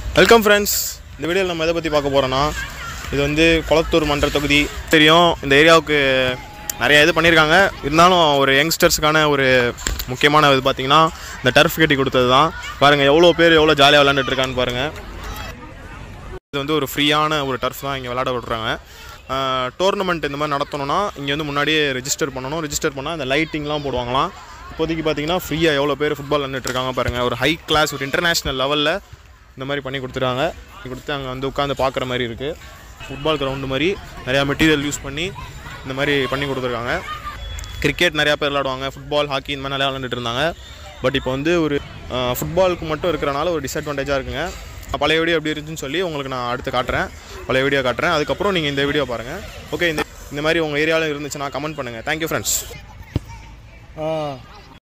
welcome friends இந்த வீடியோவில் நம்ம எதை பற்றி பார்க்க போகிறோன்னா இது வந்து குளத்தூர் மன்ற தொகுதி தெரியும் இந்த ஏரியாவுக்கு நிறைய இது பண்ணியிருக்காங்க இருந்தாலும் ஒரு யங்ஸ்டர்ஸுக்கான ஒரு முக்கியமான இது பார்த்திங்கன்னா இந்த டர்ஃப் கட்டி கொடுத்தது தான் பாருங்கள் எவ்வளோ பேர் எவ்வளோ ஜாலியாக விளாண்டுட்டு இருக்கான்னு பாருங்கள் இது வந்து ஒரு ஃப்ரீயான ஒரு டர்ஃப் தான் இங்கே விளாட விட்றாங்க டோர்னமெண்ட் இந்த மாதிரி நடத்தணும்னா இங்கே வந்து முன்னாடியே ரெஜிஸ்டர் பண்ணணும் ரெஜிஸ்டர் பண்ணால் அந்த லைட்டிங்லாம் போடுவாங்களாம் இப்போதைக்கு பார்த்தீங்கன்னா ஃப்ரீயாக எவ்வளோ பேர் ஃபுட்பால் விளாண்டுட்டு இருக்காங்க பாருங்கள் ஒரு ஹை கிளாஸ் ஒரு இன்டர்நேஷ்னல் லெவலில் இந்த மாதிரி பண்ணி கொடுத்துருக்காங்க கொடுத்து அங்கே வந்து உட்காந்து பார்க்குற மாதிரி இருக்குது ஃபுட்பால் கிரவுண்டு மாதிரி நிறையா மெட்டீரியல் யூஸ் பண்ணி இந்த மாதிரி பண்ணி கொடுத்துருக்காங்க கிரிக்கெட் நிறையா பேர் விளாடுவாங்க ஃபுட்பால் ஹாக்கி இந்த மாதிரி நிறையா விளாண்டுட்டு இருந்தாங்க பட் இப்போ வந்து ஒரு ஃபுட்பாலுக்கு மட்டும் இருக்கிறனால ஒரு டிஸ்அட்வான்டேஜாக இருக்குங்க பழைய வீடியோ எப்படி இருந்துச்சுன்னு சொல்லி உங்களுக்கு நான் அடுத்து காட்டுறேன் பழைய வீடியோ காட்டுறேன் அதுக்கப்புறம் நீங்கள் இந்த வீடியோ பாருங்கள் ஓகே இந்த இந்த மாதிரி உங்கள் ஏரியாவில் இருந்துச்சுன்னா கமெண்ட் பண்ணுங்கள் தேங்க்யூ ஃப்ரெண்ட்ஸ்